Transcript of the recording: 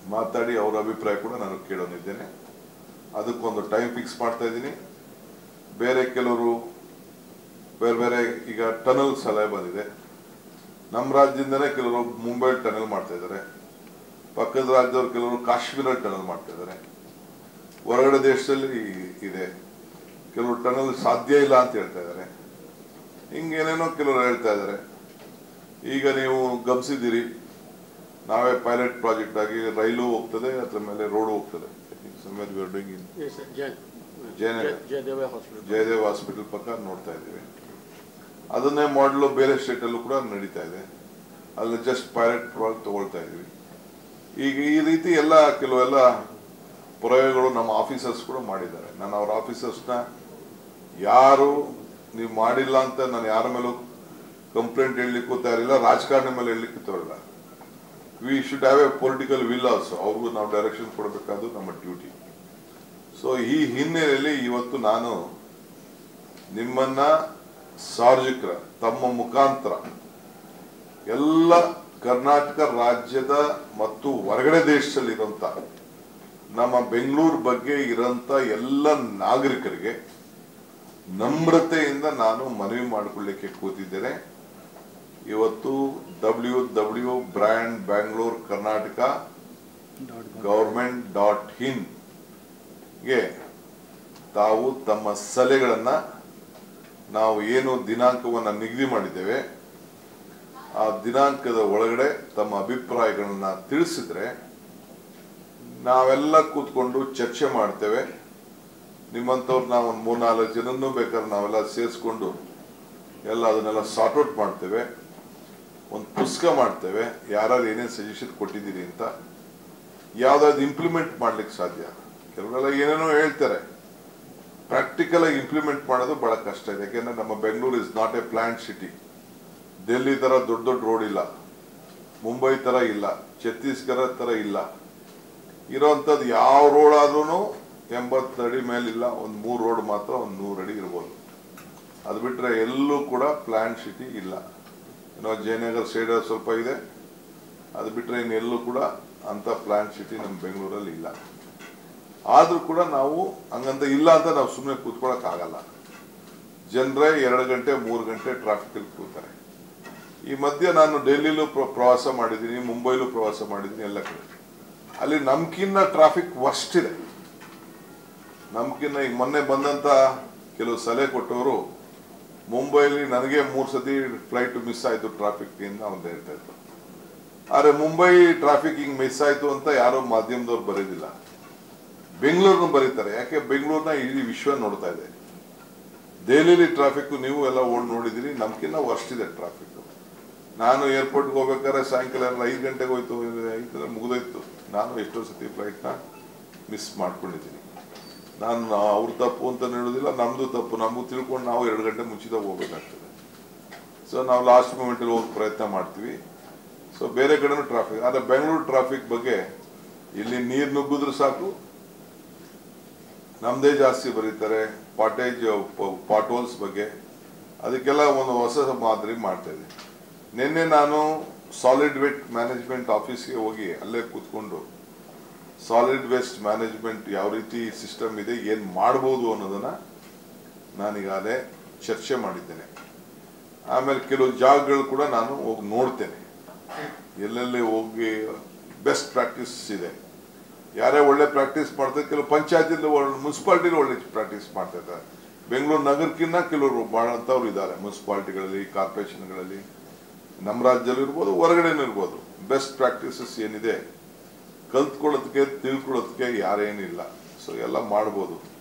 ಮಾತಾಡಿ ಅವರ ಅಭಿಪ್ರಾಯ ಕೂಡ ನಾನು ಕೇಳೋನಿದ್ದೇನೆ ಅದಕ್ಕೊಂದು ಟೈಮ್ ಫಿಕ್ಸ್ ಮಾಡ್ತಾ ಇದ್ದೀನಿ ಬೇರೆ ಕೆಲವರು ಬೇರೆ ಬೇರೆ ಈಗ ಟನಲ್ ಸಲಹೆ ಬಂದಿದೆ ನಮ್ಮ ರಾಜ್ಯದಿಂದನೇ ಕೆಲವರು ಮುಂಬೈ ಟನಲ್ ಮಾಡ್ತಾ ಇದ್ದಾರೆ ಪಕ್ಕದ ರಾಜ್ಯದವರು ಕೆಲವರು ಕಾಶ್ಮೀರ ಟನಲ್ ಮಾಡ್ತಾ ಇದ್ದಾರೆ ಹೊರಗಡೆ ದೇಶದಲ್ಲಿ ಇದೆ ಕೆಲವರು ಟನಲ್ ಸಾಧ್ಯ ಇಲ್ಲ ಅಂತ ಹೇಳ್ತಾ ಇದ್ದಾರೆ ಹಿಂಗೇನೇನೋ ಕೆಲವರು ಹೇಳ್ತಾ ಇದ್ದಾರೆ ಈಗ ನೀವು ಗಮನಿಸಿದ್ದೀರಿ ನಾವೇ ಪೈಲಟ್ ಪ್ರಾಜೆಕ್ಟ್ ಆಗಿ ರೈಲು ಹೋಗ್ತದೆ ಅದ್ರ ಮೇಲೆ ರೋಡ್ ಹೋಗ್ತದೆ somewhere we are doing in Yes, sir, Jay. Jayanagar. Jayadeva Hospital. Jayadev hospital ಪಕ್ಕ ನೋಡ್ತಾ ಇದ್ದೀವಿ ಅದನ್ನೇ ಮಾಡಲು ಬೇರೆ ಸ್ಟೇಟಲ್ಲೂ ಕೂಡ ನಡೀತಾ ಇದೆ ಅಲ್ಲಿ ಜಸ್ಟ್ ಪೈಲಟ್ ಪ್ರಾಜೆಕ್ಟ್ ತಗೊಳ್ತಾ ಇದೀವಿ ಈಗ ಈ ರೀತಿ ಎಲ್ಲ ಕೆಲವೆಲ್ಲ ಪ್ರಯೋಗಗಳು ನಮ್ಮ ಆಫೀಸರ್ಸ್ ಕೂಡ ಮಾಡಿದ್ದಾರೆ ನಾನು ಅವ್ರ ಆಫೀಸರ್ಸ್ನ ಯಾರು ನೀವು ಮಾಡಿಲ್ಲ ಅಂತ ನಾನು ಯಾರ ಮೇಲೂ ಕಂಪ್ಲೇಂಟ್ ಹೇಳಲಿಕ್ಕೂ ತಯಾರಿಲ್ಲ ರಾಜಕಾರಣಿ ಮೇಲೆ ಹೇಳಲಿಕ್ಕೆ ತಯಾರಿಲ್ಲ we should have a political will also ಅವ್ರಿಗೂ ನಾವು ಡೈರೆಕ್ಷನ್ ಕೊಡಬೇಕಾದ್ದು ನಮ್ಮ ಡ್ಯೂಟಿ ಸೊ ಈ ಹಿನ್ನೆಲೆಯಲ್ಲಿ ಇವತ್ತು ನಾನು ನಿಮ್ಮನ್ನ ಸಾರ್ವಜನಿಕರ ತಮ್ಮ ಮುಖಾಂತರ ಎಲ್ಲ ಕರ್ನಾಟಕ ರಾಜ್ಯದ ಮತ್ತು ಹೊರಗಡೆ ದೇಶದಲ್ಲಿರುವಂತ ನಮ್ಮ ಬೆಂಗಳೂರು ಬಗ್ಗೆ ಇರೋಂಥ ಎಲ್ಲ ನಾಗರಿಕರಿಗೆ ನಮ್ರತೆಯಿಂದ ನಾನು ಮನವಿ ಮಾಡಿಕೊಳ್ಳಿಕ್ಕೆ ಕೂತಿದ್ದೇನೆ ಇವತ್ತು W W brand Bangalore Karnataka government dot in ಗೆ ತಾವು ತಮ್ಮ ಸಲಹೆಗಳನ್ನ ನಾವು ಏನು ದಿನಾಂಕವನ್ನ ನಿಗದಿ ಮಾಡಿದ್ದೇವೆ ಆ ದಿನಾಂಕದ ಒಳಗಡೆ ತಮ್ಮ ಅಭಿಪ್ರಾಯಗಳನ್ನ ತಿಳಿಸಿದ್ರೆ ನಾವೆಲ್ಲ ಕೂತ್ಕೊಂಡು ಚರ್ಚೆ ಮಾಡ್ತೇವೆ ನಿಮ್ಮಂಥವ್ರು ನಾವು ಒಂದು ಮೂರ್ನಾಲ್ಕು ಜನನ್ನೂ ಬೇಕಾದ್ರೆ ನಾವೆಲ್ಲ ಸೇರಿಸ್ಕೊಂಡು ಎಲ್ಲ ಅದನ್ನೆಲ್ಲ ಸಾರ್ಟ್ ಔಟ್ ಮಾಡ್ತೇವೆ ಒಂದು ಪುಸ್ತಕ ಮಾಡ್ತೇವೆ ಯಾರು ಏನೇನು ಸಜೆಷನ್ ಕೊಟ್ಟಿದ್ದೀರಿ ಅಂತ ಯಾವ್ದಾದ್ರು ಇಂಪ್ಲಿಮೆಂಟ್ ಮಾಡ್ಲಿಕ್ಕೆ ಸಾಧ್ಯ ಕೆಲವರೆಲ್ಲ ಏನೇನೋ ಹೇಳ್ತಾರೆ ಪ್ರಾಕ್ಟಿಕಲ್ ಆಗಿ ಇಂಪ್ಲಿಮೆಂಟ್ ಮಾಡೋದು ಬಹಳ ಕಷ್ಟ ಇದೆ ಯಾಕೆಂದ್ರೆ ನಮ್ಮ Bengaluru is not a plant city Delhi ತರ ದೊಡ್ಡ ದೊಡ್ಡ ರೋಡ್ ಇಲ್ಲ ಮುಂಬೈ ತರ ಇಲ್ಲ ಛತ್ತೀಸ್ಗಢ ತರ ಇಲ್ಲ ಇರೋಂಥದ್ದು ಯಾವ ರೋಡ್ ಆದ್ರೂ ಎಂಬತ್ತು ಅಡಿ ಮೇಲಿಲ್ಲ ಒಂದು ಮೂರು ರೋಡ್ ಮಾತ್ರ ಒಂದು ನೂರು ಅಡಿ ಇರ್ಬೋದು ಅದು ಬಿಟ್ರೆ ಎಲ್ಲೂ ಕೂಡ ಪ್ಲಾಂಟ್ ಸಿಟಿ ಇಲ್ಲ ಏನೋ ಜಯನಗರ್ ಸೈಡ್ ಸ್ವಲ್ಪ ಇದೆ ಅದು ಬಿಟ್ರೆ ಇನ್ನೆಲ್ಲೂ ಕೂಡ ಅಂತ ಪ್ಲಾಂಟ್ ಸಿಟಿ ನಮ್ಮ ಬೆಂಗಳೂರಲ್ಲಿ ಇಲ್ಲ ಆದ್ರೂ ಕೂಡ ನಾವು ಹಂಗಂತ ಇಲ್ಲ ಅಂತ ನಾವು ಸುಮ್ಮನೆ ಕೂತ್ಕೊಳಕ್ ಆಗಲ್ಲ ಜನರೇ ಎರಡು ಗಂಟೆ ಮೂರು ಗಂಟೆ ಟ್ರಾಫಿಕ್ ಅಲ್ಲಿ ಕೂತಾರೆ ಈ ಮಧ್ಯೆ ನಾನು ಡೆಲ್ಲಿಲೂ ಪ್ರ- ಪ್ರವಾಸ ಮಾಡಿದ್ದೀನಿ ಮುಂಬೈಲೂ ಪ್ರವಾಸ ಮಾಡಿದ್ದೀನಿ ಎಲ್ಲ ಕಡೆ ಅಲ್ಲಿ ನಮ್ಕಿನ್ನ ಟ್ರಾಫಿಕ್ ವರ್ಸ್ಟ್ ಇದೆ ನಮ್ಕಿನ್ನ ಈಗ ಮೊನ್ನೆ ಬಂದಂತ ಕೆಲವು ಸಲಹೆ ಕೊಟ್ಟವರು ಮುಂಬೈಲಿ ನನಗೆ ಮೂರು ಸತಿ ಫ್ಲೈಟ್ ಮಿಸ್ ಆಯ್ತು ಟ್ರಾಫಿಕ್ ಇಂದ ಅಂತ ಹೇಳ್ತಾ ಇದ್ರು ಆದ್ರೆ ಮುಂಬೈ ಟ್ರಾಫಿಕ್ ಹಿಂಗ್ ಮಿಸ್ ಆಯ್ತು ಅಂತ ಯಾರೋ ಮಾಧ್ಯಮದವ್ರು ಬರೀದಿಲ್ಲ ಬೆಂಗಳೂರನ್ನು ಬರೀತಾರೆ ಯಾಕೆ ಬೆಂಗಳೂರನ್ನ ಇಡೀ ವಿಶ್ವ ನೋಡ್ತಾ ಇದೆ ದೆಹಲಿಲಿ ಟ್ರಾಫಿಕ್ ನೀವು ಎಲ್ಲ ಓಡ್ ನೋಡಿದಿರಿ ನಮ್ಕಿನ್ನ ವರ್ಸ್ಟ್ ಇದೆ ಟ್ರಾಫಿಕ್ ನಾನು ಏರ್ಪೋರ್ಟ್ಗೆ ಹೋಗ್ಬೇಕಾದ್ರೆ ಸಾಯಂಕಾಲ ಎಲ್ಲ ಐದು ಗಂಟೆಗೆ ಹೋಯ್ತು ಐದು ಮುಗಿದೋಯ್ತು ನಾನು ಎಷ್ಟೋ ಸತಿ ಫ್ಲೈಟ್ನ ಮಿಸ್ ಮಾಡ್ಕೊಂಡಿದ್ದೀನಿ ನಾನು ಅವ್ರ ತಪ್ಪು ಅಂತ ಹೇಳೋದಿಲ್ಲ ನಮ್ದು ತಪ್ಪು ನಮಗೂ ತಿಳ್ಕೊಂಡು ನಾವು ಎರಡು ಗಂಟೆ ಮುಂಚಿತ ಹೋಗ್ಬೇಕಾಗ್ತದೆ ಸೊ ನಾವು ಲಾಸ್ಟ್ ಮೂಮೆಂಟಲ್ಲಿ ಹೋಗಿ ಪ್ರಯತ್ನ ಮಾಡ್ತೀವಿ ಸೊ ಬೇರೆ ಕಡೆನೂ ಟ್ರಾಫಿಕ್ ಆದರೆ ಬೆಂಗಳೂರು ಟ್ರಾಫಿಕ್ ಬಗ್ಗೆ ಇಲ್ಲಿ ನೀರು ನುಗ್ಗಿದ್ರೆ ಸಾಕು ನಮ್ದೇ ಜಾಸ್ತಿ ಬರೀತಾರೆ ಪಾಟೇಜ್ ಪಾಟ್ ಹೋಲ್ಸ್ ಬಗ್ಗೆ ಅದಕ್ಕೆಲ್ಲ ಒಂದು ಹೊಸ ಮಾದರಿ ಮಾಡ್ತಾ ಇದ್ದೀನಿ ನಿನ್ನೆ ನಾನು ಸಾಲಿಡ್ ವೇಟ್ ಮ್ಯಾನೇಜ್ಮೆಂಟ್ ಆಫೀಸ್ಗೆ ಹೋಗಿ ಅಲ್ಲೇ ಕೂತ್ಕೊಂಡು ಸಾಲಿಡ್ ವೇಸ್ಟ್ ಮ್ಯಾನೇಜ್ಮೆಂಟ್ ಯಾವ ರೀತಿ ಸಿಸ್ಟಮ್ ಇದೆ ಏನ್ ಮಾಡ್ಬೋದು ಅನ್ನೋದನ್ನ ನಾನೀಗಾಗಲೇ ಚರ್ಚೆ ಮಾಡಿದ್ದೇನೆ ಆಮೇಲೆ ಕೆಲವು ಜಾಗಗಳು ಕೂಡ ನಾನು ಹೋಗಿ ನೋಡ್ತೇನೆ ಎಲ್ಲೆಲ್ಲಿ ಹೋಗಿ ಬೆಸ್ಟ್ ಪ್ರಾಕ್ಟೀಸ್ ಇದೆ ಯಾರೇ ಒಳ್ಳೆ ಪ್ರಾಕ್ಟೀಸ್ ಮಾಡ್ತಾರೆ ಕೆಲವು ಪಂಚಾಯತಿಲಿ ಮುನ್ಸಿಪಾಲ್ಟಿಲಿ ಒಳ್ಳೆ ಪ್ರಾಕ್ಟೀಸ್ ಮಾಡ್ತಾ ಇದ್ದಾರೆ ಬೆಂಗಳೂರು ನಗರಕ್ಕಿಂತ ಕೆಲವರು ಮಾಡೋಂಥವ್ರು ಇದ್ದಾರೆ ಮುನ್ಸಿಪಾಲ್ಟಿಗಳಲ್ಲಿ ಕಾರ್ಪೊರೇಷನ್ಗಳಲ್ಲಿ ನಮ್ಮ ರಾಜ್ಯದಲ್ಲಿ ಇರ್ಬೋದು ಹೊರಗಡೆನೂ ಇರ್ಬೋದು ಬೆಸ್ಟ್ ಪ್ರಾಕ್ಟೀಸಸ್ ಏನಿದೆ ಕಲ್ತ್ಕೊಳ್ಳೋದಕ್ಕೆ ತಿಳ್ಕೊಳ್ಳೋದಕ್ಕೆ ಯಾರೇನಿಲ್ಲ ಸೊ ಎಲ್ಲ ಮಾಡ್ಬೋದು